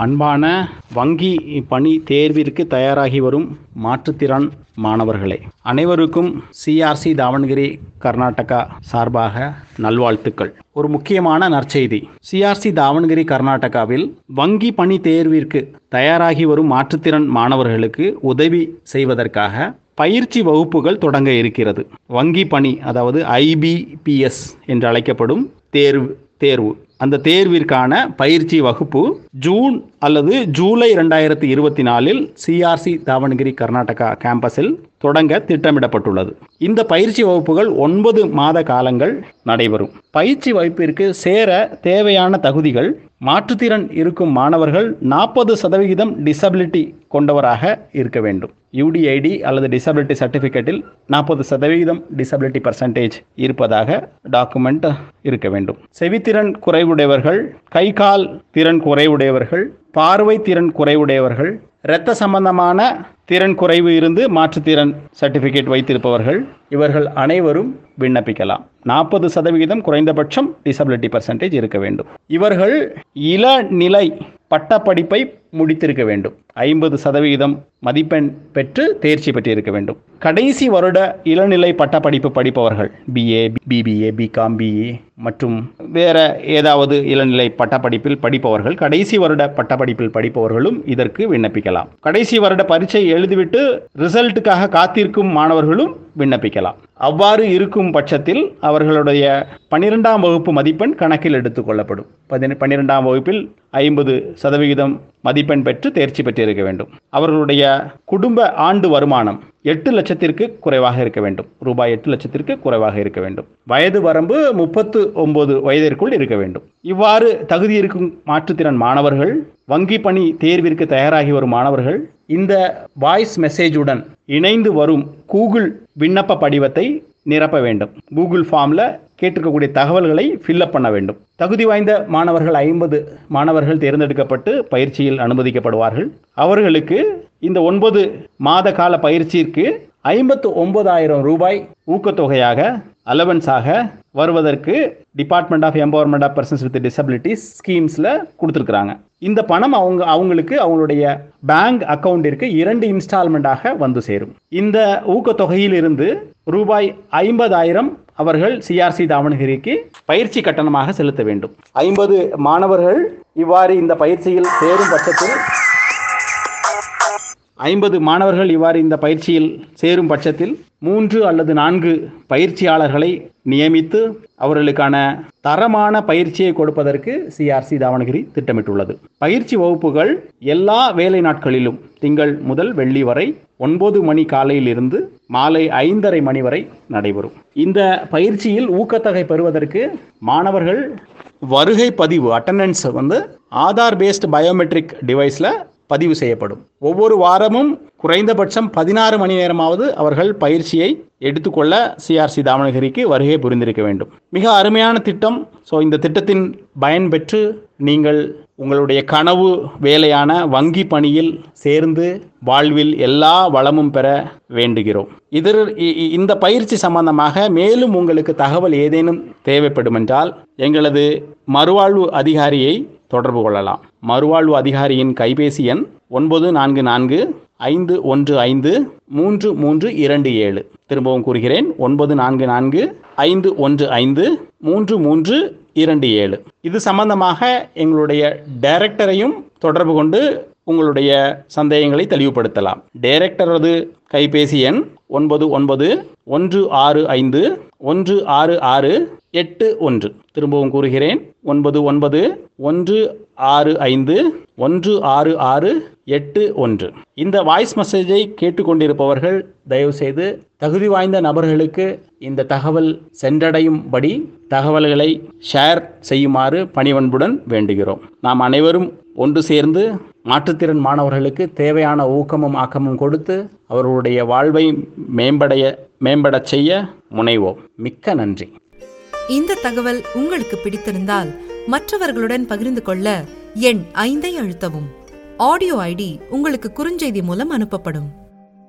அன்பான வங்கி பணி தேர்விற்கு தயாராகி வரும் மாற்றுத்திறன் மாணவர்களே அனைவருக்கும் சிஆர்சி தாவணகிரி கர்நாடகா சார்பாக நல்வாழ்த்துக்கள் ஒரு முக்கியமான நற்செய்தி சிஆர்சி தாவணகிரி கர்நாடகாவில் வங்கி பணி தேர்விற்கு தயாராகி வரும் மாற்றுத்திறன் மாணவர்களுக்கு உதவி செய்வதற்காக பயிற்சி வகுப்புகள் தொடங்க இருக்கிறது வங்கி பணி அதாவது ஐபிபிஎஸ் என்று அழைக்கப்படும் தேர்வு தேர்வு அந்த தேர்விற்கான பயிற்சி வகுப்பு ஜூன் அல்லது ஜூலை ரெண்டாயிரத்தி இருபத்தி நாலில் சிஆர்சி தாவணகிரி கர்நாடகா கேம்பஸில் தொடங்க திட்டமிடப்பட்டுள்ளது இந்த பயிற்சி வகுப்புகள் ஒன்பது மாத காலங்கள் நடைபெறும் பயிற்சி வகுப்பிற்கு சேர தேவையான தகுதிகள் மாற்றுத்திறன் இருக்கும் மாணவர்கள் நாற்பது சதவிகிதம் டிசபிலிட்டி கொண்டவராக இருக்க வேண்டும் யூடிஐடி அல்லது டிசபிலிட்டி சர்டிஃபிகேட்டில் நாற்பது சதவிகிதம் டிசபிலிட்டி பர்சன்டேஜ் இருப்பதாக டாக்குமெண்ட் இருக்க வேண்டும் செவித்திறன் குறைவுடையவர்கள் கை கால் திறன் குறைவுடையவர்கள் பார்வை திறன் குறைவுடையவர்கள் இரத்த சம்பந்தமான திறன் குறைவு இருந்து மாற்றுத்திறன் சர்டிஃபிகேட் வைத்திருப்பவர்கள் இவர்கள் அனைவரும் விண்ணப்பிக்கலாம் நாற்பது சதவிகிதம் குறைந்தபட்சம் டிசபிலிட்டி பர்சன்டேஜ் இருக்க வேண்டும் இவர்கள் இளநிலை பட்டப்படிப்பை முடித்திருக்க வேண்டும் ஐம்பது சதவிகிதம் மதிப்பெண் பெற்று தேர்ச்சி பெற்றிருக்க வேண்டும் கடைசி வருட இளநிலை பட்டப்படிப்பு படிப்பவர்கள் பிஏ பிபிஏ பிகாம் பிஏ மற்றும் வேற ஏதாவது இளநிலை பட்டப்படிப்பில் படிப்பவர்கள் கடைசி வருட பட்டப்படிப்பில் படிப்பவர்களும் இதற்கு விண்ணப்பிக்கலாம் கடைசி வருட பரீட்சை எழுதிவிட்டு ரிசல்ட்டுக்காக காத்திருக்கும் மாணவர்களும் விண்ணப்பிக்கலாம் அவ்வாறு இருக்கும் பட்சத்தில் அவர்களுடைய பன்னிரெண்டாம் வகுப்பு மதிப்பெண் கணக்கில் எடுத்துக்கொள்ளப்படும் பதின பன்னிரெண்டாம் வகுப்பில் ஐம்பது சதவிகிதம் மதிப்பெண் பெற்று தேர்ச்சி பெற்றிருக்க வேண்டும் அவர்களுடைய குடும்ப ஆண்டு வருமானம் எட்டு லட்சத்திற்கு குறைவாக இருக்க வேண்டும் ரூபாய் எட்டு லட்சத்திற்கு குறைவாக இருக்க வேண்டும் வயது வரம்பு முப்பத்து ஒன்பது வயதிற்குள் இருக்க வேண்டும் இவ்வாறு தகுதி இருக்கும் மாற்றுத்திறன் மாணவர்கள் வங்கி பணி தேர்விற்கு தயாராகி வரும் மாணவர்கள் இந்த வாய்ஸ் மெசேஜுடன் இணைந்து வரும் கூகுள் விண்ணப்ப படிவத்தை நிரப்ப வேண்டும் கூகுள் ஃபார்மில் கேட்டிருக்கக்கூடிய தகவல்களை ஃபில்அப் பண்ண வேண்டும் தகுதி வாய்ந்த மாணவர்கள் ஐம்பது மாணவர்கள் தேர்ந்தெடுக்கப்பட்டு பயிற்சியில் அனுமதிக்கப்படுவார்கள் அவர்களுக்கு இந்த ஒன்பது மாத கால பயிற்சிக்கு ஐம்பத்து ஒன்பதாயிரம் ரூபாய் ஊக்கத்தொகையாக அலவன்ஸாக வருவதற்கு department of empowerment of persons with disabilities ஸ்கீம்ஸில் கொடுத்துருக்குறாங்க இந்த பணம் அவங்க அவங்களுக்கு அவங்களுடைய பேங்க் அக்கவுண்டிற்கு இரண்டு இன்ஸ்டால்மெண்ட்டாக வந்து சேரும் இந்த ஊக்கத்தொகையில் இருந்து ரூபாய் ஐம்பதாயிரம் அவர்கள் சிஆர்சி தாவணகிரிக்கு பயிற்சி கட்டணமாக செலுத்த வேண்டும் ஐம்பது மாணவர்கள் இவ்வாறு இந்த பயிற்சியில் சேரும் பட்சத்தில் ஐம்பது மாணவர்கள் இவ்வாறு இந்த பயிற்சியில் சேரும் பட்சத்தில் மூன்று அல்லது நான்கு பயிற்சியாளர்களை நியமித்து அவர்களுக்கான தரமான பயிற்சியை கொடுப்பதற்கு சிஆர்சி தாவணகிரி திட்டமிட்டுள்ளது பயிற்சி வகுப்புகள் எல்லா வேலை நாட்களிலும் திங்கள் முதல் வெள்ளி வரை ஒன்பது மணி காலையில் இருந்து மாலை ஐந்தரை மணி வரை நடைபெறும் இந்த பயிற்சியில் ஊக்கத்தொகை பெறுவதற்கு மாணவர்கள் வருகை பதிவு அட்டண்டன்ஸ் வந்து ஆதார் பேஸ்ட் பயோமெட்ரிக் டிவைஸில் பதிவு செய்யப்படும் ஒவ்வொரு வாரமும் குறைந்தபட்சம் பதினாறு மணி நேரமாவது அவர்கள் பயிற்சியை எடுத்துக்கொள்ள சிஆர்சி தாவணகிரிக்கு வருகை புரிந்திருக்க வேண்டும் மிக அருமையான திட்டம் ஸோ இந்த திட்டத்தின் பயன் பெற்று நீங்கள் உங்களுடைய கனவு வேலையான வங்கி பணியில் சேர்ந்து வாழ்வில் எல்லா வளமும் பெற வேண்டுகிறோம் இதில் இந்த பயிற்சி சம்பந்தமாக மேலும் உங்களுக்கு தகவல் ஏதேனும் தேவைப்படும் என்றால் எங்களது மறுவாழ்வு அதிகாரியை தொடர்பு கொள்ளலாம் மறுவாழ்வு அதிகாரியின் கைபேசி எண் ஒன்பது நான்கு நான்கு ஐந்து ஒன்று ஐந்து மூன்று மூன்று இரண்டு ஏழு திரும்பவும் கூறுகிறேன் ஒன்பது நான்கு நான்கு ஐந்து ஒன்று ஐந்து மூன்று மூன்று இரண்டு ஏழு இது சம்பந்தமாக எங்களுடைய டைரக்டரையும் தொடர்பு கொண்டு உங்களுடைய சந்தேகங்களை தெளிவுபடுத்தலாம் டைரக்டரது கைபேசி எண் ஒன்பது ஒன்பது ஒன்று ஆறு ஐந்து ஒன்று ஆறு ஆறு எட்டு ஒன்று திரும்பவும் கூறுகிறேன் ஒன்பது ஒன்பது ஒன்று ஆறு ஐந்து ஒன்று ஆறு ஆறு எட்டு ஒன்று இந்த வாய்ஸ் மெசேஜை கேட்டுக்கொண்டிருப்பவர்கள் தயவுசெய்து தகுதி வாய்ந்த நபர்களுக்கு இந்த தகவல் சென்றடையும்படி தகவல்களை ஷேர் செய்யுமாறு பணிவன்புடன் வேண்டுகிறோம் நாம் அனைவரும் ஒன்று சேர்ந்து மாற்றுத்திறன் மாணவர்களுக்கு தேவையான ஊக்கமும் ஆக்கமும் கொடுத்து அவர்களுடைய வாழ்வை மேம்படைய மேம்படச் செய்ய முனைவோம் மிக்க நன்றி இந்த தகவல் உங்களுக்கு பிடித்திருந்தால் மற்றவர்களுடன் பகிர்ந்து கொள்ள எண் ஐந்தை அழுத்தவும் ஆடியோ ஐடி உங்களுக்கு குறுஞ்செய்தி மூலம் அனுப்பப்படும்